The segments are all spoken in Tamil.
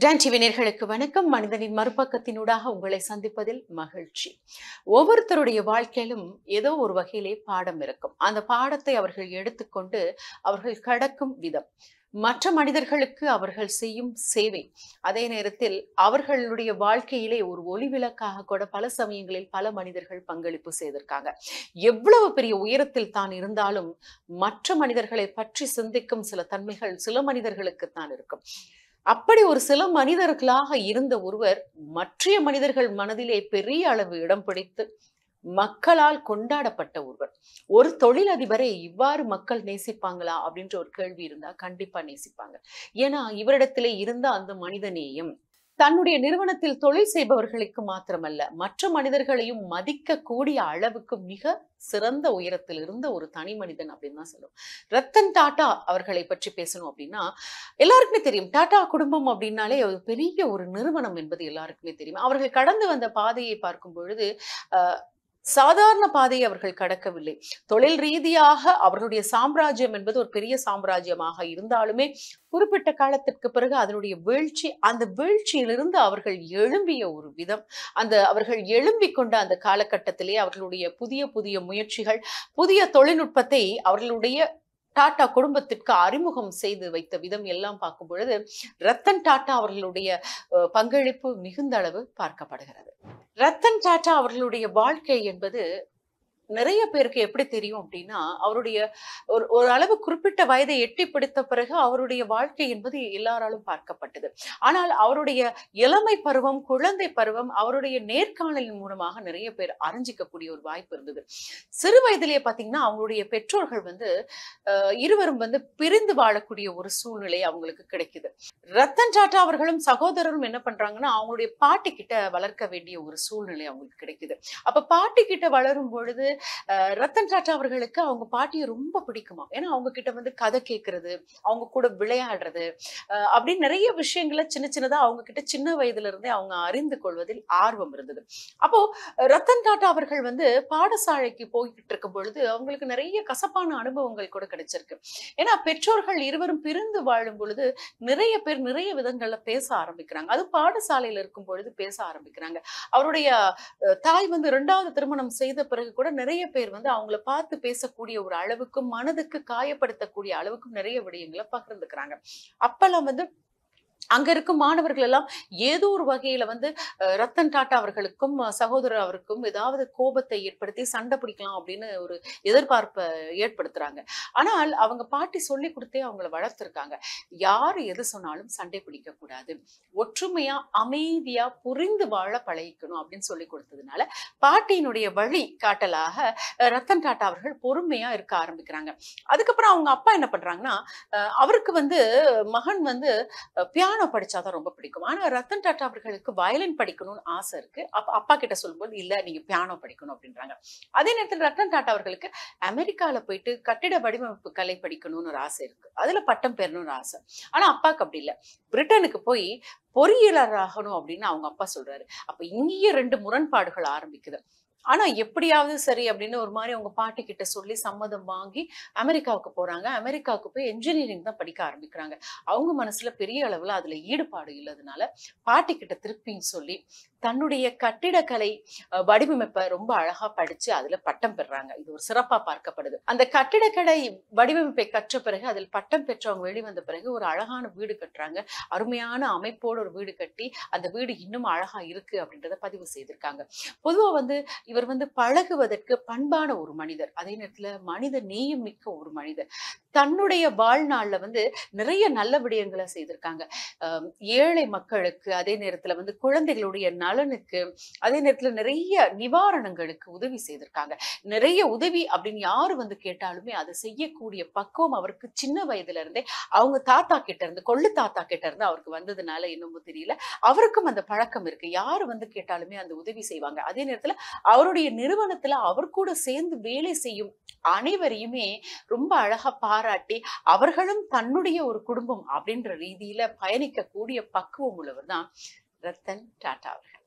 டான் டிவி நேயர்களுக்கு வணக்கம் மனிதனின் மறுபக்கத்தினூடாக உங்களை சந்திப்பதில் மகிழ்ச்சி ஒவ்வொருத்தருடைய வாழ்க்கையிலும் ஏதோ ஒரு வகையிலே பாடம் இருக்கும் அந்த பாடத்தை அவர்கள் எடுத்துக்கொண்டு அவர்கள் கடக்கும் விதம் மற்ற மனிதர்களுக்கு அவர்கள் செய்யும் சேவை அதே நேரத்தில் அவர்களுடைய வாழ்க்கையிலே ஒரு ஒளிவிளக்காக கூட பல சமயங்களில் பல மனிதர்கள் பங்களிப்பு செய்திருக்காங்க எவ்வளவு பெரிய உயரத்தில் தான் இருந்தாலும் மற்ற மனிதர்களை பற்றி சிந்திக்கும் சில தன்மைகள் சில மனிதர்களுக்கு தான் இருக்கும் அப்படி ஒரு சில மனிதர்களாக இருந்த ஒருவர் மற்றைய மனிதர்கள் மனதிலே பெரிய அளவு இடம் பிடித்து மக்களால் கொண்டாடப்பட்ட ஒருவர் ஒரு தொழிலதிபரை இவ்வாறு மக்கள் நேசிப்பாங்களா அப்படின்ற ஒரு கேள்வி இருந்தா கண்டிப்பா நேசிப்பாங்க ஏன்னா இவரிடத்திலே இருந்த அந்த மனிதநேயம் தன்னுடைய நிறுவனத்தில் தொழில் செய்பவர்களுக்கு மாத்திரமல்ல மற்ற மனிதர்களையும் மதிக்க கூடிய அளவுக்கு மிக சிறந்த உயரத்தில் இருந்த ஒரு தனி மனிதன் அப்படின்னு தான் சொல்லுவோம் ரத்தன் டாடா அவர்களை பற்றி பேசணும் அப்படின்னா எல்லாருக்குமே தெரியும் டாடா குடும்பம் அப்படின்னாலே ஒரு பெரிய ஒரு நிறுவனம் என்பது எல்லாருக்குமே தெரியும் அவர்கள் கடந்து வந்த பாதையை பார்க்கும் பொழுது அஹ், சாதாரண பாதையை அவர்கள் கடக்கவில்லை தொழில் ரீதியாக அவர்களுடைய சாம்ராஜ்யம் என்பது ஒரு பெரிய சாம்ராஜ்யமாக இருந்தாலுமே குறிப்பிட்ட காலத்திற்கு பிறகு அதனுடைய வீழ்ச்சி அந்த வீழ்ச்சியிலிருந்து அவர்கள் எழும்பிய ஒரு விதம் அந்த அவர்கள் எழும்பிக் கொண்ட அந்த காலகட்டத்திலே அவர்களுடைய புதிய புதிய முயற்சிகள் புதிய தொழில்நுட்பத்தை அவர்களுடைய டாடா குடும்பத்திற்கு அறிமுகம் செய்து வைத்த விதம் எல்லாம் பார்க்கும் பொழுது ரத்தன் டாடா அவர்களுடைய அஹ், பங்களிப்பு மிகுந்த அளவு பார்க்கப்படுகிறது ரத்தன் டாடா அவர்களுடைய வாழ்க்கை என்பது நிறைய பேருக்கு எப்படி தெரியும் அப்படின்னா அவருடைய ஒரு ஒரு அளவு குறிப்பிட்ட வயதை எட்டி பிடித்த பிறகு அவருடைய வாழ்க்கை என்பது எல்லாராலும் பார்க்கப்பட்டது ஆனால் அவருடைய இளமை பருவம் குழந்தை பருவம் அவருடைய நேர்காணலின் மூலமாக நிறைய பேர் அறிஞ்சிக்கக்கூடிய ஒரு வாய்ப்பு இருந்தது சிறு வயதிலேயே பார்த்தீங்கன்னா அவங்களுடைய பெற்றோர்கள் வந்து அஹ், இருவரும் வந்து பிரிந்து வாழக்கூடிய ஒரு சூழ்நிலை அவங்களுக்கு கிடைக்குது ரத்தன் டாட்டா அவர்களும் சகோதரரும் என்ன பண்றாங்கன்னா அவங்களுடைய பாட்டி கிட்ட வளர்க்க வேண்டிய ஒரு சூழ்நிலை அவங்களுக்கு கிடைக்குது அப்ப பாட்டி கிட்ட வளரும் பொழுது அஹ், ரத்தன் டாட்டா அவர்களுக்கு அவங்க பாட்டியை ரொம்ப பிடிக்குமா ஏன்னா அவங்க கிட்ட வந்து கதை கேட்கறது அவங்க கூட விளையாடுறது அஹ், அப்படின்னு நிறைய விஷயங்களை சின்ன சின்னதா அவங்க கிட்ட சின்ன வயதுல இருந்தே அவங்க அறிந்து கொள்வதில் ஆர்வம் இருந்தது அப்போ ரத்தன் டாட்டா அவர்கள் வந்து பாடசாலைக்கு போய்கிட்டு இருக்கும் பொழுது அவங்களுக்கு நிறைய கசப்பான அனுபவங்கள் கூட கிடைச்சிருக்கு ஏன்னா பெற்றோர்கள் இருவரும் பிரிந்து வாழும் பொழுது நிறைய பேர் நிறைய விதங்கள்ல பேச ஆரம்பிக்கிறாங்க அது பாடசாலையில இருக்கும் பொழுது பேச ஆரம்பிக்கிறாங்க அவருடைய அஹ், தாய் வந்து இரண்டாவது திருமணம் செய்த பிறகு கூட நிறைய பேர் வந்து அவங்கள பார்த்து பேசக்கூடிய ஒரு அளவுக்கு மனதுக்கு காயப்படுத்தக்கூடிய அளவுக்கு நிறைய விடயங்களை பகிர்ந்துக்கிறாங்க அப்பெல்லாம் வந்து அங்க இருக்கும் மாணவர்கள் எல்லாம் ஏதோ ஒரு வகையில வந்து அஹ், ரத்தன் டாட்டா அவர்களுக்கும் அஹ், சகோதரர் அவருக்கும் ஏதாவது கோபத்தை ஏற்படுத்தி சண்டை பிடிக்கலாம் அப்படின்னு ஒரு எதிர்பார்ப்பை ஏற்படுத்துறாங்க ஆனால் அவங்க பாட்டி சொல்லி கொடுத்தே அவங்கள வளர்த்துருக்காங்க யாரு எது சொன்னாலும் சண்டை பிடிக்க கூடாது ஒற்றுமையா அமைதியா புரிந்து வாழ பழகிக்கணும் அப்படின்னு சொல்லி கொடுத்ததுனால பாட்டியினுடைய வழி காட்டலாக அஹ், ரத்தன் டாட்டா அவர்கள் பொறுமையா இருக்க ஆரம்பிக்கிறாங்க அதுக்கப்புறம் அவங்க அப்பா என்ன பண்றாங்கன்னா அஹ், அவருக்கு வந்து மகன் வந்து பியானோ படிச்சாதான் ரொம்ப பிடிக்கும் ஆனா ரத்தன் டாட்டா அவர்களுக்கு வயலின் படிக்கணும்னு ஆசை இருக்கு அப்ப அப்பா கிட்ட சொல்லும்போது இல்ல நீங்க பியானோ படிக்கணும் அப்படின்றாங்க அதே நேரத்தில் ரத்தன் டாட்டா அவர்களுக்கு அமெரிக்கால போயிட்டு கட்டிட வடிவமைப்பு கலை படிக்கணும்னு ஒரு ஆசை இருக்கு அதுல பட்டம் பெறணும்னு ஆசை ஆனா அப்பாவுக்கு அப்படி இல்ல பிரிட்டனுக்கு போய் பொறியியலர் ஆகணும் அப்படின்னு அவங்க அப்பா சொல்றாரு அப்ப இங்கேயே ரெண்டு முரண்பாடுகள் ஆரம்பிக்குது ஆனா எப்படியாவது சரி அப்படின்னு ஒரு மாதிரி அவங்க பாட்டி கிட்ட சொல்லி சம்மதம் வாங்கி அமெரிக்காவுக்கு போறாங்க அமெரிக்காவுக்கு போய் என்ஜினியரிங் தான் படிக்க ஆரம்பிக்கிறாங்க அவங்க மனசுல பெரிய அளவுல அதுல ஈடுபாடு இல்லாதனால பாட்டி கிட்ட திருப்பியும் சொல்லி தன்னுடைய கட்டிடக்கலை அஹ், வடிவமைப்பை ரொம்ப அழகா படிச்சு அதுல பட்டம் பெறுறாங்க இது ஒரு சிறப்பா பார்க்கப்படுது அந்த கட்டிடக்கலை வடிவமைப்பை கற்ற பிறகு அதில் பட்டம் பெற்றவங்க வெளிவந்த பிறகு ஒரு அழகான வீடு கட்டுறாங்க அருமையான அமைப்போட ஒரு வீடு கட்டி அந்த வீடு இன்னும் அழகா இருக்கு அப்படின்றத பதிவு செய்திருக்காங்க பொதுவா வந்து இவர் வந்து பழகுவதற்கு பண்பான ஒரு மனிதர் அதே நேரத்துல மனித நேயம் மிக்க ஒரு மனிதர் தன்னுடைய வாழ்நாள்ல வந்து நிறைய நல்ல விடயங்களை செய்திருக்காங்க அஹ் ஏழை மக்களுக்கு அதே நேரத்துல வந்து குழந்தைகளுடைய நலனுக்கு அதே நேரத்துல நிறைய நிவாரணங்களுக்கு உதவி செய்திருக்காங்க நிறைய உதவி அப்படின்னு யாரு வந்து கேட்டாலுமே அதை செய்யக்கூடிய பக்குவம் அவருக்கு சின்ன வயதுல இருந்தே அவங்க தாத்தா கிட்ட இருந்து கொள்ளு தாத்தா கிட்ட இருந்து அவருக்கு வந்ததுனால என்னமோ தெரியல அவருக்கும் அந்த பழக்கம் இருக்கு யாரு வந்து கேட்டாலுமே அந்த உதவி செய்வாங்க அதே நேரத்துல அவருடைய நிறுவனத்துல அவர் கூட சேர்ந்து வேலை செய்யும் அனைவரையுமே ரொம்ப அழகா பாராட்டி அவர்களும் தன்னுடைய ஒரு குடும்பம் அப்படின்ற ரீதியில பயணிக்கக்கூடிய பக்குவம் உள்ளவர் தான் ரத்தன் டாடா அவர்கள்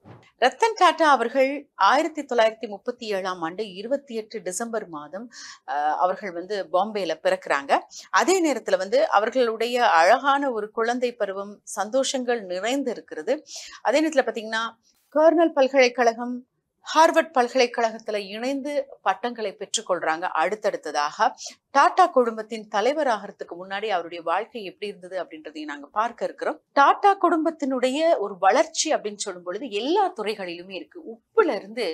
ரத்தன் டாடா அவர்கள் ஆயிரத்தி தொள்ளாயிரத்தி முப்பத்தி ஏழாம் ஆண்டு இருபத்தி எட்டு டிசம்பர் மாதம் அஹ், அவர்கள் வந்து பாம்பேல பிறக்கிறாங்க அதே நேரத்துல வந்து அவர்களுடைய அழகான ஒரு குழந்தை பருவம் சந்தோஷங்கள் நிறைந்து இருக்கிறது அதே நேரத்துல பாத்தீங்கன்னா கர்னல் பல்கலைக்கழகம் ஹார்வர்ட் பல்கலைக்கழகத்துல இணைந்து பட்டங்களை பெற்றுக்கொள்றாங்க அடுத்தடுத்ததாக டாடா குடும்பத்தின் தலைவராகிறதுக்கு முன்னாடி அவருடைய வாழ்க்கை எப்படி இருந்தது அப்படின்றதையும் நாங்க பார்க்க இருக்கிறோம் டாடா குடும்பத்தினுடைய ஒரு வளர்ச்சி அப்படின்னு சொல்லும் பொழுது எல்லா துறைகளிலுமே இருக்கு உப்புல இருந்து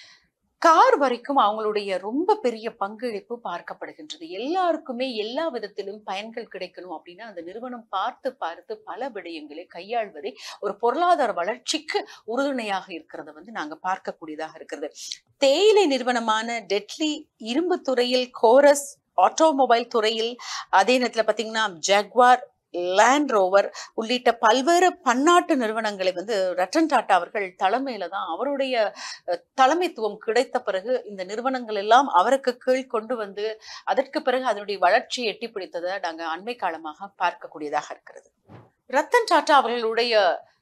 கார் வரைக்கும் அவங்களுடைய ரொம்ப பெரிய பங்களிப்பு பார்க்கப்படுகின்றது எல்லாருக்குமே எல்லா விதத்திலும் பயன்கள் கிடைக்கணும் அப்படின்னா அந்த நிறுவனம் பார்த்து பார்த்து பல விடயங்களை கையாள்வதே ஒரு பொருளாதார வளர்ச்சிக்கு உறுதுணையாக இருக்கிறத வந்து நாங்க பார்க்கக்கூடியதாக இருக்கிறது தேயிலை நிறுவனமான டெட்லி இரும்பு துறையில் கோரஸ் ஆட்டோமொபைல் துறையில் அதே நேரத்துல பாத்தீங்கன்னா ஜக்வார் லேண்ட் ரோவர் உள்ளிட்ட பல்வேறு பன்னாட்டு நிறுவனங்களை வந்து ரத்தன் டாட்டா அவர்கள் தலைமையில தான் அவருடைய அஹ், தலைமைத்துவம் கிடைத்த பிறகு இந்த நிறுவனங்கள் எல்லாம் அவருக்கு கீழ் கொண்டு வந்து அதற்கு பிறகு அதனுடைய வளர்ச்சியை எட்டி பிடித்ததை நாங்க அண்மை காலமாக பார்க்கக்கூடியதாக இருக்கிறது ரத்தன் டாட்டா அவர்களுடைய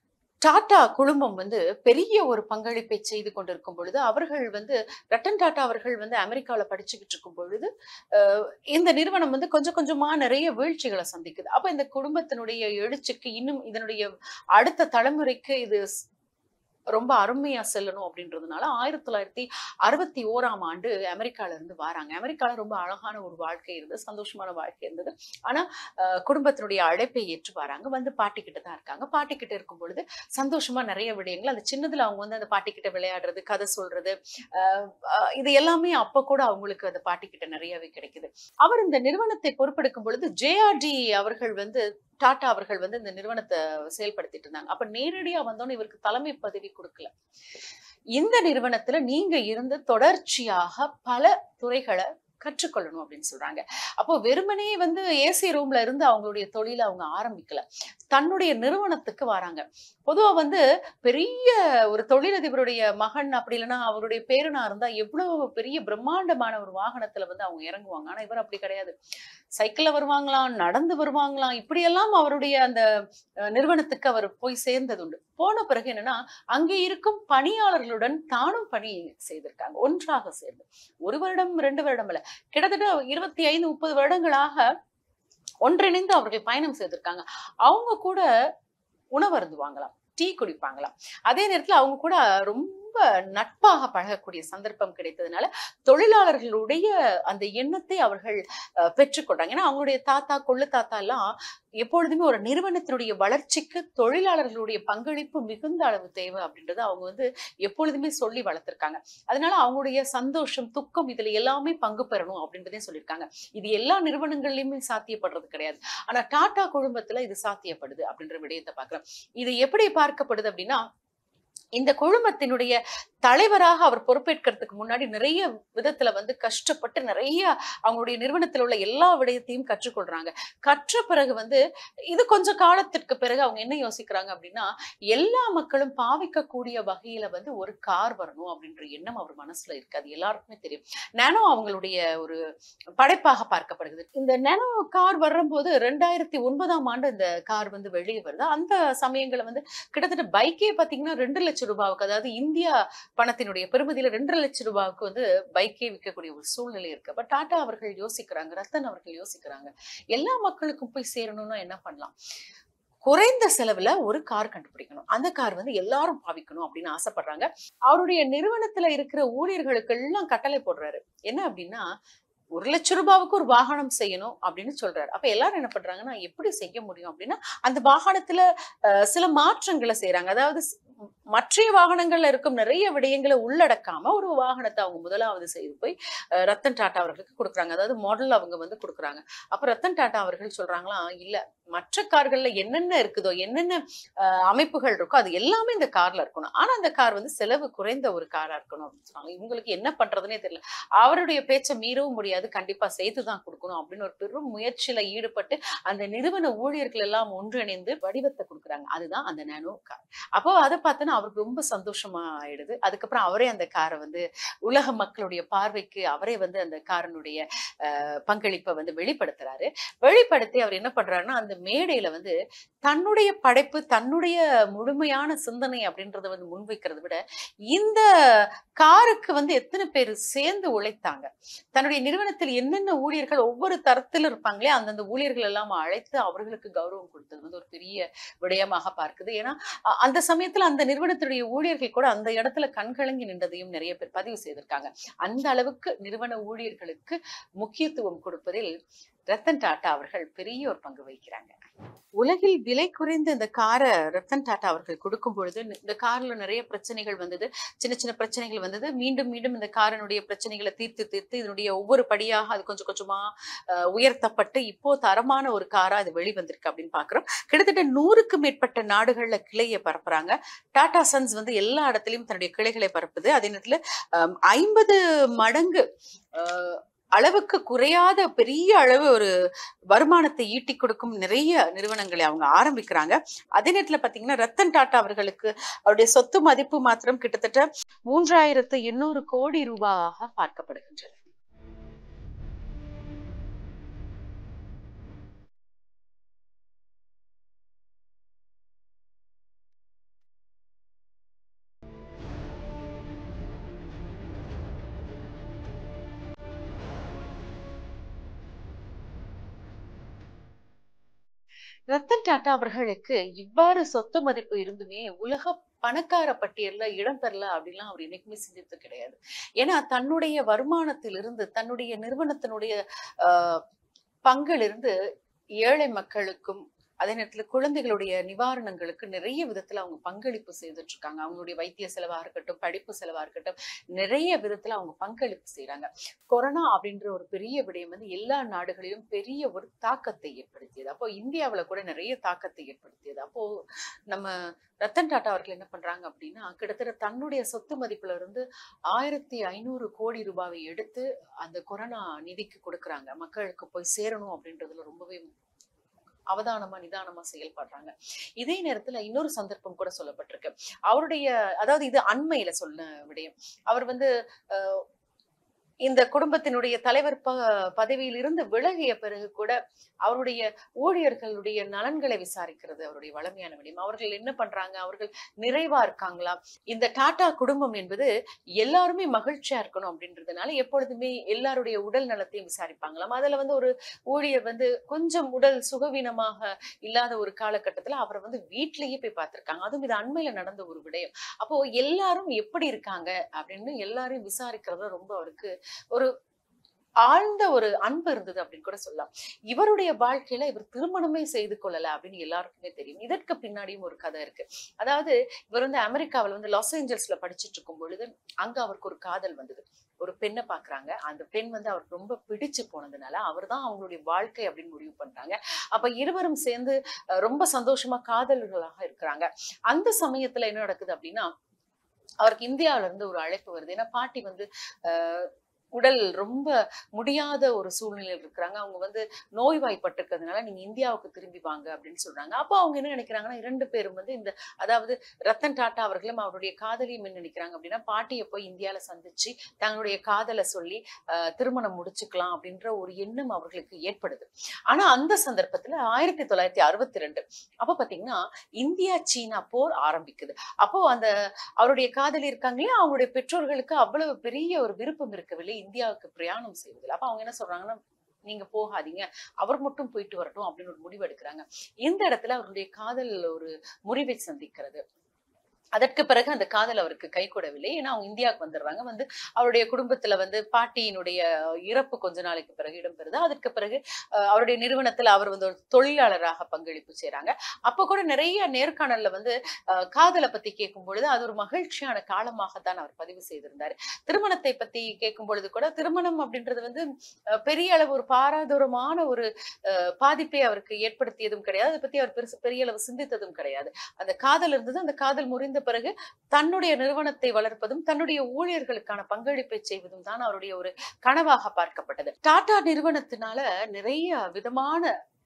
டாடா குழுமம் வந்து பெரிய ஒரு பங்களிப்பை செய்து கொண்டிருக்கும் பொழுது அவர்கள் வந்து ரத்தன் டாட்டா அவர்கள் வந்து அமெரிக்காவில் படிச்சுக்கிட்டு இருக்கும் பொழுது அஹ், இந்த நிறுவனம் வந்து கொஞ்சம் கொஞ்சமா நிறைய வீழ்ச்சிகளை சந்திக்குது அப்ப இந்த குடும்பத்தினுடைய எழுச்சிக்கு இன்னும் இதனுடைய அடுத்த தலைமுறைக்கு இது ஸ்- ரொம்ப அருமையா செல்லணும் அப்படின்றதுனால ஆயிரத்தி தொள்ளாயிரத்தி அறுபத்தி ஓராம் ஆண்டு அமெரிக்கால இருந்து வராங்க அமெரிக்கால ரொம்ப அழகான ஒரு வாழ்க்கை இருந்தது சந்தோஷமான வாழ்க்கை இருந்தது ஆனா அஹ், குடும்பத்தினுடைய அழைப்பை ஏற்று வராங்க வந்து பாட்டி கிட்ட தான் இருக்காங்க பாட்டி கிட்ட இருக்கும் பொழுது சந்தோஷமா நிறைய விடயங்கள் அந்த சின்னதுல அவங்க வந்து அந்த பாட்டி கிட்ட விளையாடுறது கதை சொல்றது அஹ், அஹ், இது எல்லாமே அப்ப கூட அவங்களுக்கு அந்த பாட்டி கிட்ட நிறையவே கிடைக்குது அவர் இந்த நிறுவனத்தை பொறுப்பெடுக்கும் பொழுது ஜேஆர்டி அவர்கள் வந்து டாடா அவர்கள் வந்து இந்த நிறுவனத்தை செயல்படுத்திட்டு இருந்தாங்க அப்ப நேரடியா வந்தோன்னு இவருக்கு தலைமை பதவி கொடுக்கல இந்த நிறுவனத்துல நீங்க இருந்து தொடர்ச்சியாக பல துறைகளை கற்றுக்கொள்ளணும் அப்படின்னு சொல்றாங்க அப்போ வெறுமனே வந்து ஏசி ரூம்ல இருந்து அவங்களுடைய தொழிலை அவங்க ஆரம்பிக்கல தன்னுடைய நிறுவனத்துக்கு வராங்க பொதுவா வந்து பெரிய ஒரு தொழிலதிபருடைய மகன் அப்படி இல்லைன்னா அவருடைய பேரனா இருந்தா எவ்வளவு பெரிய பிரம்மாண்டமான ஒரு வாகனத்துல வந்து அவங்க இறங்குவாங்க ஆனா இவர் அப்படி கிடையாது சைக்கிள்ல வருவாங்களாம் நடந்து வருவாங்களாம் இப்படியெல்லாம் அவருடைய அந்த அஹ், நிறுவனத்துக்கு அவர் போய் சேர்ந்தது உண்டு போன பிறகு என்னன்னா அங்கே இருக்கும் பணியாளர்களுடன் தானும் பணி செய்திருக்காங்க ஒன்றாக சேர்ந்து ஒரு வருடம் ரெண்டு வருடம் இல்ல கிட்டத்தட்ட இருபத்தி ஐந்து முப்பது வருடங்களாக ஒன்றிணைந்து அவர்கள் பயணம் செய்திருக்காங்க அவங்க கூட உணவு அருந்துவாங்களாம் டீ குடிப்பாங்களாம் அதே நேரத்துல அவங்க கூட ரொம்ப நட்பாக பழகக்கூடிய சந்தர்ப்பம் கிடைத்ததுனால தொழிலாளர்களுடைய அந்த எண்ணத்தை அவர்கள் அஹ், பெற்றுக்கொண்டாங்க ஏன்னா அவங்களுடைய தாத்தா கொள்ளு தாத்தா எல்லாம் எப்பொழுதுமே ஒரு நிறுவனத்தினுடைய வளர்ச்சிக்கு தொழிலாளர்களுடைய பங்களிப்பு மிகுந்த அளவு தேவை அப்படின்றத அவங்க வந்து எப்பொழுதுமே சொல்லி வளர்த்திருக்காங்க அதனால அவங்களுடைய சந்தோஷம் துக்கம் இதுல எல்லாமே பங்கு பெறணும் அப்படின்றதையும் சொல்லியிருக்காங்க இது எல்லா நிறுவனங்கள்லயுமே சாத்தியப்படுறது கிடையாது ஆனா டாடா குழுமத்துல இது சாத்தியப்படுது அப்படின்ற விடயத்தை பார்க்கிறோம் இது எப்படி பார்க்கப்படுது அப்படின்னா இந்த குழுமத்தினுடைய தலைவராக அவர் பொறுப்பேற்கிறதுக்கு முன்னாடி நிறைய விதத்துல வந்து கஷ்டப்பட்டு நிறைய அவங்களுடைய நிறுவனத்தில் உள்ள எல்லா விடயத்தையும் கற்றுக்கொள்றாங்க கற்ற பிறகு வந்து இது கொஞ்ச காலத்திற்கு பிறகு அவங்க என்ன யோசிக்கிறாங்க அப்படின்னா எல்லா மக்களும் பாவிக்கக்கூடிய வகையில வந்து ஒரு கார் வரணும் அப்படின்ற எண்ணம் அவர் மனசுல இருக்கு அது எல்லாருக்குமே தெரியும் நானோ அவங்களுடைய ஒரு படைப்பாக பார்க்கப்படுகிறது இந்த நானோ கார் வரும்போது ரெண்டாயிரத்தி ஒன்பதாம் ஆண்டு இந்த கார் வந்து வெளியே வருது அந்த சமயங்களை வந்து கிட்டத்தட்ட பைக்கே பாத்தீங்கன்னா ரெண்டு லட்சம் ரூபாவுக்கு அதாவது இந்தியா பணத்தினுடைய பெருமதியில ரெண்டரை லட்சம் ரூபாவுக்கு வந்து பைக்கே விற்கக்கூடிய ஒரு சூழ்நிலை இருக்கு பட் டாடா அவர்கள் யோசிக்கிறாங்க ரத்தன் அவர்கள் யோசிக்கிறாங்க எல்லா மக்களுக்கும் போய் சேரணும்னா என்ன பண்ணலாம் குறைந்த செலவுல ஒரு கார் கண்டுபிடிக்கணும் அந்த கார் வந்து எல்லாரும் பாவிக்கணும் அப்படின்னு ஆசைப்படுறாங்க அவருடைய நிறுவனத்துல இருக்கிற ஊழியர்களுக்கு எல்லாம் கட்டளை போடுறாரு என்ன அப்படின்னா ஒரு லட்சம் ரூபாவுக்கு ஒரு வாகனம் செய்யணும் அப்படின்னு சொல்றாரு அப்ப எல்லாரும் என்ன பண்றாங்கன்னா எப்படி செய்ய முடியும் அப்படின்னா அந்த வாகனத்துல அஹ், சில மாற்றங்களை செய்யறாங்க அதாவது ஸ்- மற்ற வாகனங்கள்ல இருக்கும் நிறைய விடயங்களை உள்ளடக்காம ஒரு வாகனத்தை அவங்க முதலாவது செய்து போய் அஹ், ரத்தன் டாட்டா அவர்களுக்கு கொடுக்குறாங்க அதாவது மாடல் அவங்க வந்து கொடுக்குறாங்க அப்ப ரத்தன் டாட்டா அவர்கள் சொல்றாங்களாம் இல்ல மற்ற கார்கள்ல என்னென்ன இருக்குதோ என்னென்ன அஹ், அமைப்புகள் இருக்கோ அது எல்லாமே இந்த கார்ல இருக்கணும் ஆனா அந்த கார் வந்து செலவு குறைந்த ஒரு காரா இருக்கணும் அப்படின்னு சொன்னாங்க இவங்களுக்கு என்ன பண்றதுனே தெரியல அவருடைய பேச்சை மீறவும் முடியாது கண்டிப்பா செய்துதான் கொடுக்கணும் அப்படின்னு ஒரு பெரும் முயற்சியில ஈடுபட்டு அந்த நிறுவன ஊழியர்கள் எல்லாம் ஒன்றிணைந்து வடிவத்தை கொடுக்குறாங்க அதுதான் அந்த நானோ கார் அப்போ அதை பார்த்தோன்னா அவருக்கு ரொம்ப சந்தோஷமா ஆயிடுது அதுக்கப்புறம் அவரே அந்த காரை வந்து உலக மக்களுடைய பார்வைக்கு அவரே வந்து அந்த காரனுடைய அஹ், பங்களிப்பை வந்து வெளிப்படுத்துறாரு வெளிப்படுத்தி அவர் என்ன பண்றாருன்னா அந்த மேடையில வந்து தன்னுடைய படைப்பு தன்னுடைய முழுமையான சிந்தனை அப்படின்றத வந்து முன்வைக்கிறத விட இந்த காருக்கு வந்து எத்தனை பேர் சேர்ந்து உழைத்தாங்க தன்னுடைய நிறுவனத்தில் என்னென்ன ஊழியர்கள் ஒவ்வொரு தரத்தில் இருப்பாங்களே அந்தந்த ஊழியர்கள் எல்லாம் அழைத்து அவர்களுக்கு கௌரவம் கொடுத்தது வந்து ஒரு பெரிய விடயமாக பார்க்குது ஏன்னா அ- அந்த சமயத்துல அந்த நிறுவனத்துடைய ஊழியர்கள் கூட அந்த இடத்துல கண்கலங்கி நின்றதையும் நிறைய பேர் பதிவு செய்திருக்காங்க அந்த அளவுக்கு நிறுவன ஊழியர்களுக்கு முக்கியத்துவம் கொடுப்பதில் ரத்தன் டாட்டா அவர்கள் பெரிய ஒரு பங்கு வகிக்கிறாங்க உலகில் விலை குறைந்த இந்த காரை ரத்தன் டாட்டா அவர்கள் கொடுக்கும் பொழுது இந்த கார்ல நிறைய பிரச்சனைகள் வந்தது சின்ன சின்ன பிரச்சனைகள் வந்தது மீண்டும் மீண்டும் இந்த காரனுடைய பிரச்சனைகளை தீர்த்து தீர்த்து இதனுடைய ஒவ்வொரு படியாக அது கொஞ்சம் கொஞ்சமா அஹ், உயர்த்தப்பட்டு இப்போ தரமான ஒரு காரா இது வெளிவந்திருக்கு அப்படின்னு பாக்குறோம் கிட்டத்தட்ட நூறுக்கு மேற்பட்ட நாடுகள்ல கிளையை பரப்புறாங்க டாடா சன்ஸ் வந்து எல்லா இடத்துலயும் தன்னுடைய கிளைகளை பரப்புது அதே நேரத்துல ஐம்பது மடங்கு அஹ், அளவுக்கு குறையாத பெரிய அளவு ஒரு வருமானத்தை ஈட்டி கொடுக்கும் நிறைய நிறுவனங்களை அவங்க ஆரம்பிக்கிறாங்க அதே நேரத்துல பாத்தீங்கன்னா ரத்தன் டாட்டா அவர்களுக்கு அவருடைய சொத்து மதிப்பு மாத்திரம் கிட்டத்தட்ட மூன்றாயிரத்து எண்ணூறு கோடி ரூபாயாக பார்க்கப்படுகின்றது ரத்தன் டாட்டா அவர்களுக்கு இவ்வாறு சொத்து மதிப்பு இருந்துமே உலக பணக்கார பட்டியல்ல இடம் பெறல அப்படின்லாம் அவர் என்னைக்குமே சிந்தித்து கிடையாது ஏன்னா தன்னுடைய வருமானத்திலிருந்து தன்னுடைய நிறுவனத்தினுடைய ஆஹ் பங்கிலிருந்து ஏழை மக்களுக்கும் அதே நேரத்துல குழந்தைகளுடைய நிவாரணங்களுக்கு நிறைய விதத்துல அவங்க பங்களிப்பு செய்துட்டு இருக்காங்க அவங்களுடைய வைத்திய செலவா இருக்கட்டும் படிப்பு செலவா இருக்கட்டும் நிறைய விதத்துல அவங்க பங்களிப்பு செய்றாங்க கொரோனா அப்படின்ற ஒரு பெரிய விடயம் வந்து எல்லா நாடுகளிலும் பெரிய ஒரு தாக்கத்தை ஏற்படுத்தியது அப்போ இந்தியாவுல கூட நிறைய தாக்கத்தை ஏற்படுத்தியது அப்போ நம்ம ரத்தன் டாட்டா அவர்கள் என்ன பண்றாங்க அப்படின்னா கிட்டத்தட்ட தன்னுடைய சொத்து மதிப்புல இருந்து ஆயிரத்தி ஐநூறு கோடி ரூபாவை எடுத்து அந்த கொரோனா நிதிக்கு கொடுக்கறாங்க மக்களுக்கு போய் சேரணும் அப்படின்றதுல ரொம்பவே அவதானமா நிதானமா செயல்படுறாங்க இதே நேரத்துல இன்னொரு சந்தர்ப்பம் கூட சொல்லப்பட்டிருக்கு அவருடைய அதாவது இது அண்மையில சொன்ன விடயம் அவர் வந்து அஹ், இந்த குடும்பத்தினுடைய தலைவர் ப பதவியில் இருந்து விலகிய பிறகு கூட அவருடைய ஊழியர்களுடைய நலன்களை விசாரிக்கிறது அவருடைய வளமையான விடயம் அவர்கள் என்ன பண்றாங்க அவர்கள் நிறைவா இருக்காங்களா இந்த டாடா குடும்பம் என்பது எல்லாருமே மகிழ்ச்சியா இருக்கணும் அப்படின்றதுனால எப்பொழுதுமே எல்லாருடைய உடல் நலத்தையும் விசாரிப்பாங்களாம் அதுல வந்து ஒரு ஊழியர் வந்து கொஞ்சம் உடல் சுகவீனமாக இல்லாத ஒரு காலகட்டத்துல அவரை வந்து வீட்டிலேயே போய் பார்த்திருக்காங்க அதுவும் இது அண்மையில நடந்த ஒரு விடயம் அப்போ எல்லாரும் எப்படி இருக்காங்க அப்படின்னு எல்லாரையும் விசாரிக்கிறது ரொம்ப அவருக்கு ஒரு ஆழ்ந்த ஒரு அன்பு இருந்தது அப்படின்னு கூட சொல்லலாம் இவருடைய வாழ்க்கையில இவர் திருமணமே செய்து கொள்ளல அப்படின்னு எல்லாருக்குமே தெரியும் இதற்கு பின்னாடியும் ஒரு கதை இருக்கு அதாவது இவர் வந்து அமெரிக்காவில் வந்து லாஸ் ஏஞ்சல்ஸ்ல படிச்சுட்டு இருக்கும் பொழுது அங்க அவருக்கு ஒரு காதல் வந்தது ஒரு பெண்ணை பாக்குறாங்க அந்த பெண் வந்து அவருக்கு ரொம்ப பிடிச்சு போனதுனால அவர் தான் அவங்களுடைய வாழ்க்கை அப்படின்னு முடிவு பண்றாங்க அப்ப இருவரும் சேர்ந்து அஹ், ரொம்ப சந்தோஷமா காதலர்களாக இருக்கிறாங்க அந்த சமயத்துல என்ன நடக்குது அப்படின்னா அவருக்கு இந்தியாவுல இருந்து ஒரு அழைப்பு வருது ஏன்னா பாட்டி வந்து அஹ், உடல் ரொம்ப முடியாத ஒரு சூழ்நிலையில் இருக்கிறாங்க அவங்க வந்து நோய்வாய்ப்பட்டிருக்கிறதுனால நீங்க இந்தியாவுக்கு திரும்பி வாங்க அப்படின்னு சொல்றாங்க அப்போ அவங்க என்ன நினைக்கிறாங்கன்னா இரண்டு பேரும் வந்து இந்த அதாவது ரத்தன் டாட்டா அவர்களும் அவருடைய காதலியும் என்ன நினைக்கிறாங்க அப்படின்னா பாட்டியை போய் இந்தியால சந்திச்சு தங்களுடைய காதலை சொல்லி அஹ், திருமணம் முடிச்சுக்கலாம் அப்படின்ற ஒரு எண்ணம் அவர்களுக்கு ஏற்படுது ஆனா அந்த சந்தர்ப்பத்துல ஆயிரத்தி தொள்ளாயிரத்தி அறுபத்தி ரெண்டு அப்ப பாத்தீங்கன்னா இந்தியா சீனா போர் ஆரம்பிக்குது அப்போ அந்த அவருடைய காதலி இருக்காங்களே அவங்களுடைய பெற்றோர்களுக்கு அவ்வளவு பெரிய ஒரு விருப்பம் இருக்கவில்லை இந்தியாவுக்கு பிரயாணம் செய்வதில் அப்ப அவங்க என்ன சொல்றாங்கன்னா நீங்க போகாதீங்க அவர் மட்டும் போயிட்டு வரட்டும் அப்படின்னு ஒரு முடிவு எடுக்கிறாங்க இந்த இடத்துல அவருடைய காதல் ஒரு முறிவை சந்திக்கிறது அதற்கு பிறகு அந்த காதல் அவருக்கு கை கூடவில்லை ஏன்னா அவங்க இந்தியாவுக்கு வந்துடுறாங்க வந்து அவருடைய குடும்பத்துல வந்து பாட்டியினுடைய இறப்பு கொஞ்ச நாளைக்கு பிறகு இடம்பெறுது அதற்கு பிறகு அஹ், அவருடைய நிறுவனத்துல அவர் வந்து ஒரு தொழிலாளராக பங்களிப்பு செய்றாங்க அப்ப கூட நிறைய நேர்காணல்ல வந்து அஹ், காதலை பத்தி கேட்கும் பொழுது அது ஒரு மகிழ்ச்சியான காலமாகத்தான் அவர் பதிவு செய்திருந்தார் திருமணத்தை பத்தி கேட்கும் பொழுது கூட திருமணம் அப்படின்றது வந்து அஹ், பெரிய அளவு ஒரு பாராதூரமான ஒரு அஹ், பாதிப்பை அவருக்கு ஏற்படுத்தியதும் கிடையாது அதை பத்தி அவர் பெருசு பெரிய அளவு சிந்தித்ததும் கிடையாது அந்த காதல் இருந்தது அந்த காதல் முறிந்த பிறகு தன்னுடைய நிறுவனத்தை வளர்ப்பதும் தன்னுடைய ஊழியர்களுக்கான பங்களிப்பை செய்வதும் தான் அவருடைய ஒரு கனவாக பார்க்கப்பட்டது டாடா நிறுவனத்தினால நிறைய விதமான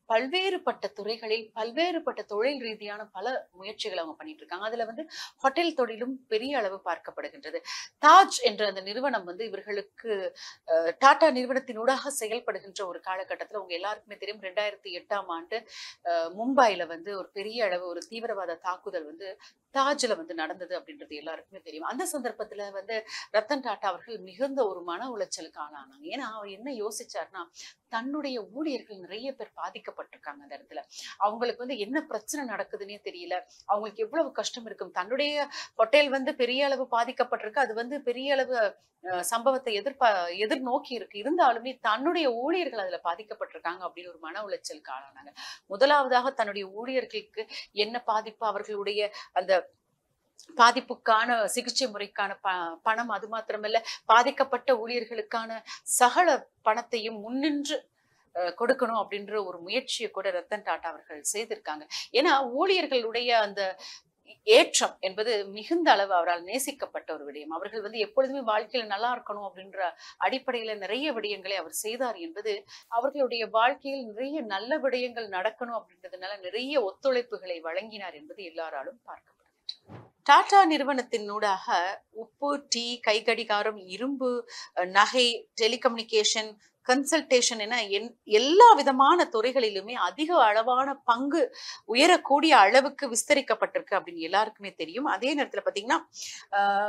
பல்வேறுபட்ட துறைகளில் பல்வேறுபட்ட தொழில் ரீதியான பல முயற்சிகளை அவங்க பண்ணிட்டு இருக்காங்க அதுல வந்து ஹோட்டல் தொழிலும் பெரிய அளவு பார்க்கப்படுகின்றது தாஜ் என்ற அந்த நிறுவனம் வந்து இவர்களுக்கு அஹ், டாடா நிறுவனத்தினூடாக செயல்படுகின்ற ஒரு காலகட்டத்துல உங்க எல்லாருக்குமே தெரியும் ரெண்டாயிரத்தி எட்டாம் ஆண்டு அஹ், மும்பைல வந்து ஒரு பெரிய அளவு ஒரு தீவிரவாத தாக்குதல் வந்து தாஜ்ல வந்து நடந்தது அப்படின்றது எல்லாருக்குமே தெரியும் அந்த சந்தர்ப்பத்துல வந்து ரத்தன் டாடா அவர்கள் மிகுந்த ஒரு மன உளைச்சலுக்கு ஆளானாங்க ஏன்னா அவர் என்ன யோசிச்சாருன்னா தன்னுடைய ஊழியர்கள் நிறைய பேர் பாதிக்கப்பட்டிருக்காங்க அந்த இடத்துல அவங்களுக்கு வந்து என்ன பிரச்சனை நடக்குதுன்னே தெரியல அவங்களுக்கு எவ்வளவு கஷ்டம் இருக்கும் தன்னுடைய ஹோட்டல் வந்து பெரிய அளவு பாதிக்கப்பட்டிருக்கு அது வந்து பெரிய அளவு அஹ், சம்பவத்தை எதிர்பா எதிர்நோக்கி இருக்கு இருந்தாலுமே தன்னுடைய ஊழியர்கள் அதுல பாதிக்கப்பட்டிருக்காங்க அப்படின்னு ஒரு மன உளைச்சலுக்கு ஆளானாங்க முதலாவதாக தன்னுடைய ஊழியர்களுக்கு என்ன பாதிப்பு அவர்களுடைய அந்த பாதிப்புக்கான சிகிச்சை முறைக்கான ப பணம் அது மாத்திரமல்ல பாதிக்கப்பட்ட ஊழியர்களுக்கான சகல பணத்தையும் முன்னின்று அஹ், கொடுக்கணும் அப்படின்ற ஒரு முயற்சியை கூட ரத்தன் டாடா அவர்கள் செய்திருக்காங்க ஏன்னா ஊழியர்களுடைய அந்த ஏற்றம் என்பது மிகுந்த அளவு அவரால் நேசிக்கப்பட்ட ஒரு விடயம் அவர்கள் வந்து எப்பொழுதுமே வாழ்க்கையில நல்லா இருக்கணும் அப்படின்ற அடிப்படையில நிறைய விடயங்களை அவர் செய்தார் என்பது அவர்களுடைய வாழ்க்கையில் நிறைய நல்ல விடயங்கள் நடக்கணும் அப்படின்றதுனால நிறைய ஒத்துழைப்புகளை வழங்கினார் என்பது எல்லாராலும் பார்க்கப்படுகிறது டாடா நிறுவனத்தினூடாக உப்பு டீ கைகடிகாரம் இரும்பு அஹ், நகை டெலிகம்யூனிகேஷன் கன்சல்டேஷன் என என் எல்லா விதமான துறைகளிலுமே அதிக அளவான பங்கு உயரக்கூடிய அளவுக்கு விஸ்தரிக்கப்பட்டிருக்கு அப்படின்னு எல்லாருக்குமே தெரியும் அதே நேரத்துல பாத்தீங்கன்னா ஆஹ்,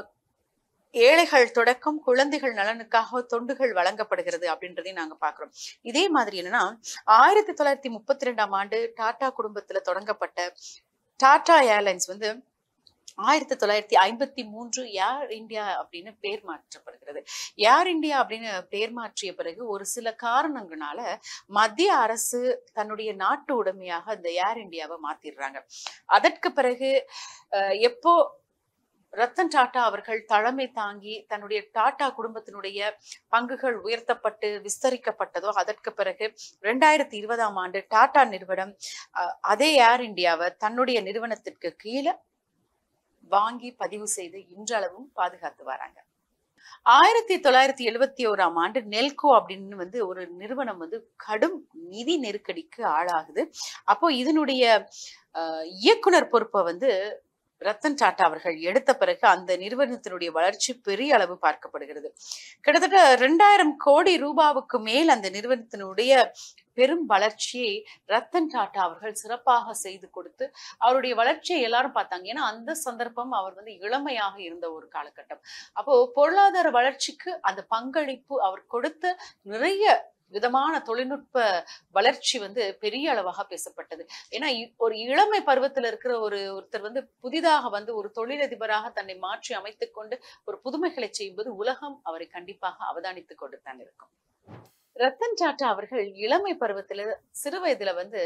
ஏழைகள் தொடக்கம் குழந்தைகள் நலனுக்காக தொண்டுகள் வழங்கப்படுகிறது அப்படின்றதையும் நாங்க பாக்குறோம் இதே மாதிரி என்னன்னா ஆயிரத்தி தொள்ளாயிரத்தி முப்பத்தி ரெண்டாம் ஆண்டு டாடா குடும்பத்துல தொடங்கப்பட்ட டாடா ஏர்லைன்ஸ் வந்து ஆயிரத்தி தொள்ளாயிரத்தி ஐம்பத்தி மூன்று ஏர் இந்தியா அப்படின்னு பேர் மாற்றப்படுகிறது ஏர் இந்தியா அப்படின்னு பேர் மாற்றிய பிறகு ஒரு சில காரணங்களால மத்திய அரசு தன்னுடைய நாட்டு உடைமையாக இந்த ஏர் இந்தியாவை மாத்திடுறாங்க அதற்கு பிறகு அஹ், எப்போ ரத்தன் டாடா அவர்கள் தலைமை தாங்கி தன்னுடைய டாடா குடும்பத்தினுடைய பங்குகள் உயர்த்தப்பட்டு விஸ்தரிக்கப்பட்டதோ அதற்கு பிறகு ரெண்டாயிரத்தி இருபதாம் ஆண்டு டாடா நிறுவனம் அஹ், அதே ஏர் இந்தியாவை தன்னுடைய நிறுவனத்திற்கு கீழே வாங்கி பதிவு செய்து இன்றளவும் பாதுகாத்து வராங்க ஆயிரத்தி தொள்ளாயிரத்தி எழுவத்தி ஓராம் ஆண்டு நெல்கோ அப்படின்னு வந்து ஒரு நிறுவனம் வந்து கடும் நிதி நெருக்கடிக்கு ஆளாகுது அப்போ இதனுடைய அஹ், இயக்குனர் பொறுப்பை வந்து ரத்தன் டாடா அவர்கள் எடுத்த பிறகு அந்த நிறுவனத்தினுடைய வளர்ச்சி பெரிய அளவு பார்க்கப்படுகிறது கிட்டத்தட்ட ரெண்டாயிரம் கோடி ரூபாவுக்கு மேல் அந்த நிறுவனத்தினுடைய பெரும் வளர்ச்சியை ரத்தன் டாடா அவர்கள் சிறப்பாக செய்து கொடுத்து அவருடைய வளர்ச்சியை எல்லாரும் பார்த்தாங்க ஏன்னா அந்த சந்தர்ப்பம் அவர் வந்து இளமையாக இருந்த ஒரு காலகட்டம் அப்போ பொருளாதார வளர்ச்சிக்கு அந்த பங்களிப்பு அவர் கொடுத்த நிறைய விதமான தொழில்நுட்ப வளர்ச்சி வந்து பெரிய அளவாக பேசப்பட்டது ஏன்னா இ- ஒரு இளமை பருவத்தில் இருக்கிற ஒரு ஒருத்தர் வந்து புதிதாக வந்து ஒரு தொழிலதிபராக தன்னை மாற்றி அமைத்துக் கொண்டு ஒரு புதுமைகளை செய்யும்போது உலகம் அவரை கண்டிப்பாக அவதானித்துக் கொண்டு தான் இருக்கும் ரத்தன் டாட்டா அவர்கள் இளமை பருவத்துல சிறு வயதுல வந்து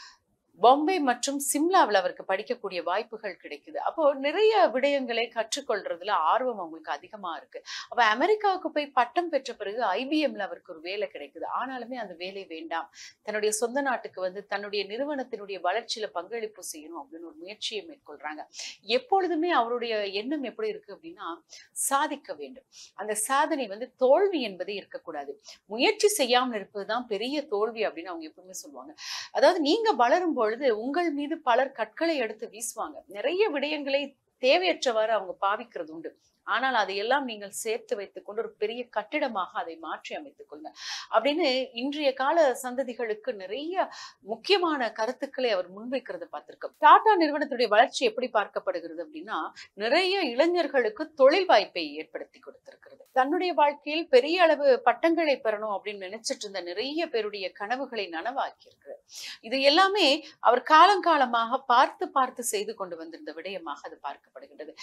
பாம்பே மற்றும் சிம்லாவில் அவருக்கு படிக்கக்கூடிய வாய்ப்புகள் கிடைக்குது அப்போ நிறைய விடயங்களை கற்றுக்கொள்றதுல ஆர்வம் அவங்களுக்கு அதிகமா இருக்கு அப்ப அமெரிக்காவுக்கு போய் பட்டம் பெற்ற பிறகு ஐபிஎம்ல அவருக்கு ஒரு வேலை கிடைக்குது ஆனாலுமே அந்த வேலை வேண்டாம் தன்னுடைய சொந்த நாட்டுக்கு வந்து தன்னுடைய நிறுவனத்தினுடைய வளர்ச்சியில பங்களிப்பு செய்யணும் அப்படின்னு ஒரு முயற்சியை மேற்கொள்றாங்க எப்பொழுதுமே அவருடைய எண்ணம் எப்படி இருக்கு அப்படின்னா சாதிக்க வேண்டும் அந்த சாதனை வந்து தோல்வி என்பதே இருக்கக்கூடாது முயற்சி செய்யாமல் இருப்பதுதான் பெரிய தோல்வி அப்படின்னு அவங்க எப்பவுமே சொல்லுவாங்க அதாவது நீங்க வளரும் பொழுது உங்கள் மீது பலர் கற்களை எடுத்து வீசுவாங்க நிறைய விடயங்களை தேவையற்றவாறு அவங்க பாவிக்கிறது உண்டு ஆனால் அதையெல்லாம் நீங்கள் சேர்த்து வைத்துக் கொண்டு ஒரு பெரிய கட்டிடமாக அதை மாற்றி அமைத்துக் கொள்ளுங்க அப்படின்னு இன்றைய கால சந்ததிகளுக்கு நிறைய முக்கியமான கருத்துக்களை அவர் முன்வைக்கிறத பார்த்திருக்கோம் டாடா நிறுவனத்துடைய வளர்ச்சி எப்படி பார்க்கப்படுகிறது அப்படின்னா நிறைய இளைஞர்களுக்கு தொழில் வாய்ப்பை ஏற்படுத்தி கொடுத்திருக்கிறது தன்னுடைய வாழ்க்கையில் பெரிய அளவு பட்டங்களை பெறணும் அப்படின்னு நினைச்சிட்டு இருந்த நிறைய பேருடைய கனவுகளை நனவாக்கி இருக்கிறது இது எல்லாமே அவர் காலங்காலமாக பார்த்து பார்த்து செய்து கொண்டு வந்திருந்த விடயமாக அது பார்க்கப்படுகின்றது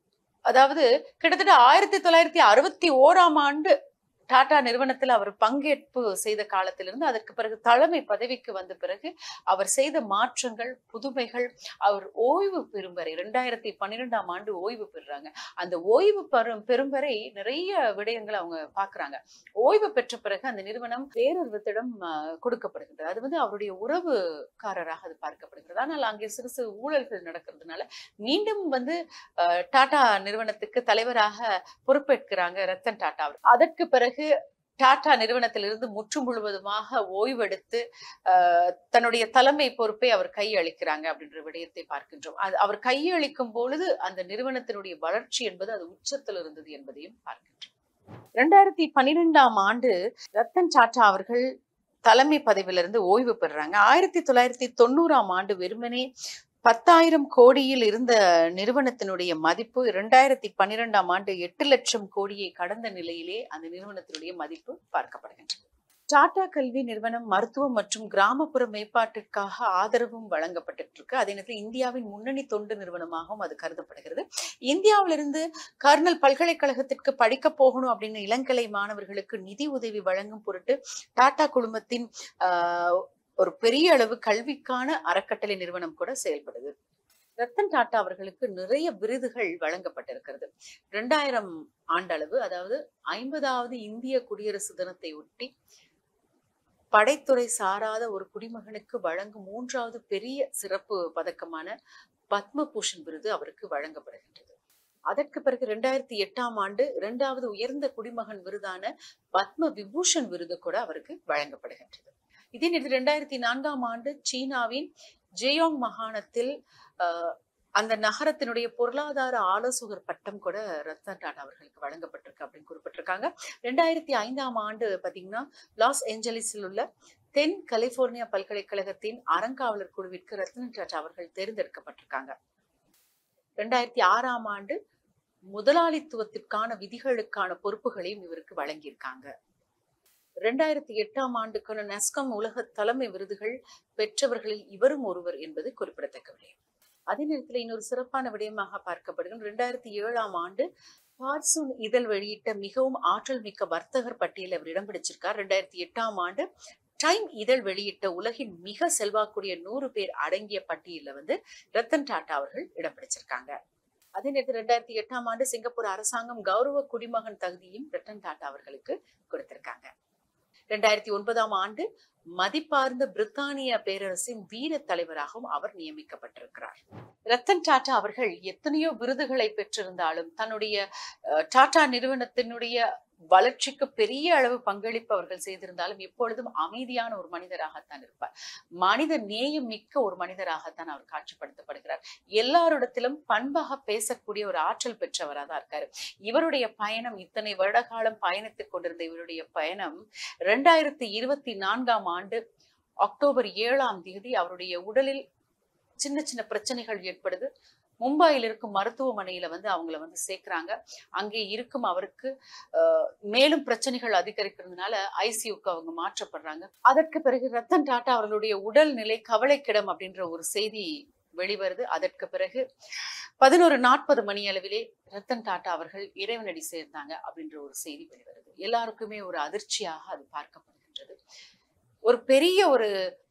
அதாவது கிட்டத்தட்ட ஆயிரத்தி தொள்ளாயிரத்தி அறுபத்தி ஓராம் ஆண்டு டாடா நிறுவனத்தில் அவர் பங்கேற்பு செய்த காலத்திலிருந்து அதற்கு பிறகு தலைமை பதவிக்கு வந்த பிறகு அவர் செய்த மாற்றங்கள் புதுமைகள் அவர் ஓய்வு பெறும் வரை ரெண்டாயிரத்தி பன்னிரெண்டாம் ஆண்டு ஓய்வு பெறுறாங்க அந்த ஓய்வு பெறும் பெறும் வரை நிறைய விடயங்களை அவங்க பாக்குறாங்க ஓய்வு பெற்ற பிறகு அந்த நிறுவனம் வேறொருவத்திடம் ஆஹ், கொடுக்கப்படுகின்றது அது வந்து அவருடைய உறவுக்காரராக அது பார்க்கப்படுகிறது ஆனால் அங்கே சிறு சிறு ஊழல்கள் நடக்கிறதுனால மீண்டும் வந்து ஆஹ், டாடா நிறுவனத்துக்கு தலைவராக பொறுப்பேற்கிறாங்க ரத்தன் டாடா அவர். அதற்கு பிறகு டாடா நிறுவனத்திலிருந்து முற்று முழுவதுமாக ஓய்வெடுத்து ஆஹ், தன்னுடைய தலைமை பொறுப்பை அவர் கையளிக்கிறாங்க அப்படின்ற விடயத்தை பார்க்கின்றோம் அது அவர் கையளிக்கும் பொழுது அந்த நிறுவனத்தினுடைய வளர்ச்சி என்பது அது உச்சத்தில் இருந்தது என்பதையும் பார்க்கின்றோம் ரெண்டாயிரத்தி பன்னிரெண்டாம் ஆண்டு ரத்தன் டாடா அவர்கள் தலைமை பதவியிலிருந்து ஓய்வு பெறுறாங்க ஆயிரத்தி தொள்ளாயிரத்தி தொண்ணூறாம் ஆண்டு வெறுமனே பத்தாயிரம் கோடியில் இருந்த நிறுவனத்தினுடைய மதிப்பு இரண்டாயிரத்தி பன்னிரெண்டாம் ஆண்டு எட்டு லட்சம் கோடியை கடந்த நிலையிலே அந்த நிறுவனத்தினுடைய மதிப்பு பார்க்கப்படுகின்றது டாடா கல்வி நிறுவனம் மருத்துவம் மற்றும் கிராமப்புற மேம்பாட்டிற்காக ஆதரவும் வழங்கப்பட்டு இருக்கு அதே நேரத்தில் இந்தியாவின் முன்னணி தொண்டு நிறுவனமாகவும் அது கருதப்படுகிறது இந்தியாவிலிருந்து கர்னல் பல்கலைக்கழகத்திற்கு படிக்க போகணும் அப்படின்னு இளங்கலை மாணவர்களுக்கு நிதி உதவி வழங்கும் பொருட்டு டாடா குழுமத்தின் ஆஹ், ஒரு பெரிய அளவு கல்விக்கான அறக்கட்டளை நிறுவனம் கூட செயல்படுது ரத்தன் டாடா அவர்களுக்கு நிறைய விருதுகள் வழங்கப்பட்டிருக்கிறது ரெண்டாயிரம் ஆண்டளவு அதாவது ஐம்பதாவது இந்திய குடியரசு தினத்தை ஒட்டி படைத்துறை சாராத ஒரு குடிமகனுக்கு வழங்கும் மூன்றாவது பெரிய சிறப்பு பதக்கமான பத்ம பூஷன் விருது அவருக்கு வழங்கப்படுகின்றது அதற்கு பிறகு ரெண்டாயிரத்தி எட்டாம் ஆண்டு இரண்டாவது உயர்ந்த குடிமகன் விருதான பத்ம விபூஷன் விருது கூட அவருக்கு வழங்கப்படுகின்றது இதே நேரத்தில் ரெண்டாயிரத்தி நான்காம் ஆண்டு சீனாவின் ஜெயோங் மாகாணத்தில் ஆஹ், அந்த நகரத்தினுடைய பொருளாதார ஆலோசகர் பட்டம் கூட ரத்தன் டாடா அவர்களுக்கு வழங்கப்பட்டிருக்கு அப்படின்னு குறிப்பிட்டிருக்காங்க ரெண்டாயிரத்தி ஐந்தாம் ஆண்டு பாத்தீங்கன்னா லாஸ் ஏஞ்சலிஸில் உள்ள தென் கலிபோர்னியா பல்கலைக்கழகத்தின் அறங்காவலர் குழுவிற்கு ரத்தன் டாடா அவர்கள் தேர்ந்தெடுக்கப்பட்டிருக்காங்க ரெண்டாயிரத்தி ஆறாம் ஆண்டு முதலாளித்துவத்திற்கான விதிகளுக்கான பொறுப்புகளையும் இவருக்கு வழங்கியிருக்காங்க ரெண்டாயிரத்தி எட்டாம் ஆண்டுக்கான நெஸ்கம் உலக தலைமை விருதுகள் பெற்றவர்களில் இவரும் ஒருவர் என்பது குறிப்பிடத்தக்க விடயம் அதே நேரத்தில் இன்னொரு சிறப்பான விடயமாக பார்க்கப்படுகிறது ரெண்டாயிரத்தி ஏழாம் ஆண்டு பார்சூன் இதழ் வெளியிட்ட மிகவும் ஆற்றல் மிக்க வர்த்தகர் பட்டியலில் அவர் இடம் பிடிச்சிருக்கார் ரெண்டாயிரத்தி எட்டாம் ஆண்டு டைம் இதழ் வெளியிட்ட உலகின் மிக செல்வாக்குடைய நூறு பேர் அடங்கிய பட்டியலில் வந்து ரத்தன் டாடா அவர்கள் இடம் பிடிச்சிருக்காங்க அதே நேரத்தில் ரெண்டாயிரத்தி எட்டாம் ஆண்டு சிங்கப்பூர் அரசாங்கம் கௌரவ குடிமகன் தகுதியும் ரத்தன் டாடா அவர்களுக்கு கொடுத்திருக்காங்க ரெண்டாயிரத்தி ஒன்பதாம் ஆண்டு மதிப்பார்ந்த பிரித்தானிய பேரரசின் வீர தலைவராகவும் அவர் நியமிக்கப்பட்டிருக்கிறார் ரத்தன் டாடா அவர்கள் எத்தனையோ விருதுகளை பெற்றிருந்தாலும் தன்னுடைய அஹ், டாடா நிறுவனத்தினுடைய வளர்ச்சிக்கு பெரிய அளவு பங்களிப்பு அவர்கள் செய்திருந்தாலும் எப்பொழுதும் அமைதியான ஒரு மனிதராகத்தான் இருப்பார் மனித நேயம் மிக்க ஒரு மனிதராகத்தான் அவர் காட்சிப்படுத்தப்படுகிறார் எல்லாரிடத்திலும் பண்பாக பேசக்கூடிய ஒரு ஆற்றல் பெற்றவராக தான் இருக்காரு இவருடைய பயணம் இத்தனை வருட காலம் பயணித்துக் கொண்டிருந்த இவருடைய பயணம் ரெண்டாயிரத்தி இருபத்தி நான்காம் ஆண்டு அக்டோபர் ஏழாம் தேதி அவருடைய உடலில் சின்ன சின்ன பிரச்சனைகள் ஏற்படுது மும்பையில் இருக்கும் மருத்துவமனையில வந்து அவங்கள வந்து சேர்க்கிறாங்க அங்கே இருக்கும் அவருக்கு அஹ், மேலும் பிரச்சனைகள் அதிகரிக்கிறதுனால ஐசியூக்கு அவங்க மாற்றப்படுறாங்க அதற்கு பிறகு ரத்தன் டாடா அவர்களுடைய உடல்நிலை கவலைக்கிடம் அப்படின்ற ஒரு செய்தி வெளிவருது அதற்கு பிறகு பதினோரு நாற்பது மணி அளவிலே ரத்தன் டாடா அவர்கள் இறைவனடி சேர்ந்தாங்க அப்படின்ற ஒரு செய்தி வெளிவருது எல்லாருக்குமே ஒரு அதிர்ச்சியாக அது பார்க்கப்படுகின்றது ஒரு பெரிய ஒரு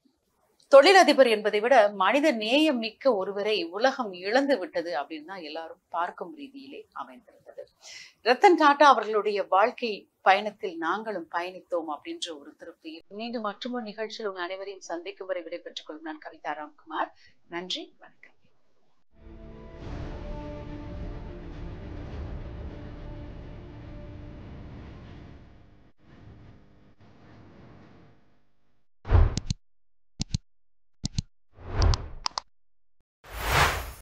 தொழிலதிபர் என்பதை விட மனித நேயம் மிக்க ஒருவரை உலகம் இழந்து விட்டது அப்படின்னு தான் எல்லாரும் பார்க்கும் ரீதியிலே அமைந்திருந்தது ரத்தன் டாடா அவர்களுடைய வாழ்க்கை பயணத்தில் நாங்களும் பயணித்தோம் அப்படின்ற ஒரு திருப்தி மீண்டும் மற்றொரு நிகழ்ச்சியில் உங்கள் அனைவரையும் சந்திக்கும் வரை விடைபெற்றுக் கொள்ளும் நான் கவிதா ராம்குமார் நன்றி வணக்கம்